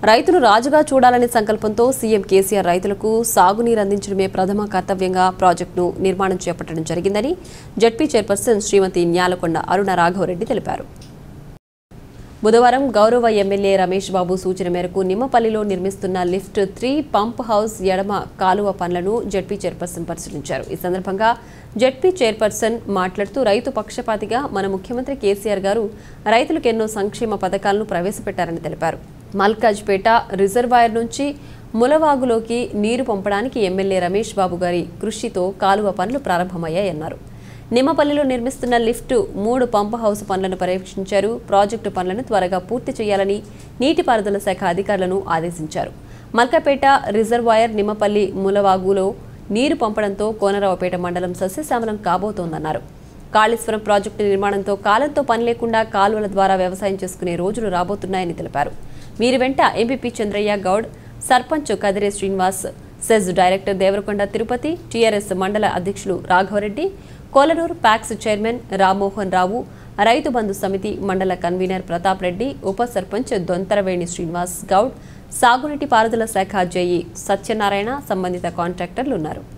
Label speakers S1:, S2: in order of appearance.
S1: రైతును రాజుగా చూడాలనే సంకల్పంతో సీఎం కేసీఆర్ రైతులకు సాగునీరు అందించడమే ప్రథమ కర్తవ్యంగా ప్రాజెక్టును నిర్మాణం చేపట్టడం జరిగిందని జడ్పీ చైర్పర్సన్ శ్రీమతి న్యాలకొండ అరుణ రాఘవరెడ్డి తెలిపారు బుధవారం గౌరవ ఎమ్మెల్యే రమేష్ బాబు సూచన మేరకు నిమ్మపల్లిలో నిర్మిస్తున్న లిఫ్ట్ త్రీ పంప్ హౌస్ ఎడమ కాలువ పనులను జడ్పీ చైర్పర్సన్ పరిశీలించారు ఈ సందర్భంగా జడ్పీ చైర్పర్సన్ మాట్లాడుతూ రైతు పక్షపాతిగా మన ముఖ్యమంత్రి కేసీఆర్ గారు రైతులకు ఎన్నో సంక్షేమ పథకాలను ప్రవేశపెట్టారని తెలిపారు మల్కాజ్పేట రిజర్వాయర్ నుంచి ములవాగులోకి నీరు పంపడానికి ఎమ్మెల్యే రమేష్ బాబు గారి కృషితో కాలువ పనులు ప్రారంభమయ్యాయన్నారు నిమ్మపల్లిలో నిర్మిస్తున్న లిఫ్టు మూడు పంప్ హౌస్ పనులను పర్యవేక్షించారు ప్రాజెక్టు పనులను త్వరగా పూర్తి చేయాలని నీటిపారుదల శాఖ అధికారులను ఆదేశించారు మల్కపేట రిజర్వాయర్ నిమ్మపల్లి ములవాగులో నీరు పంపడంతో కోనరావుపేట మండలం సస్యశ్యామలం కాబోతోందన్నారు కాళేశ్వరం ప్రాజెక్టు నిర్మాణంతో కాలంతో పని లేకుండా కాలువల ద్వారా వ్యవసాయం చేసుకునే రోజులు రాబోతున్నాయని తెలిపారు వీరి వెంట MPP Chandraiah Goud sarpanch Kadire Srinivas SEZ director Devarakonda Tirupati TRS మండల అధ్యక్షులు రాఘవరెడ్డి కోలనూరు ప్యాక్స్ చైర్మన్ రామ్మోహన్ రావు రైతు బంధు సమితి మండల కన్వీనర్ ప్రతాప్ రెడ్డి ఉప సర్పంచ్ దొంతరవేణి శ్రీనివాస్ గౌడ్ సాగునీటి పారుదల శాఖ జేఈ సత్యనారాయణ సంబంధిత కాంట్రాక్టర్లు ఉన్నారు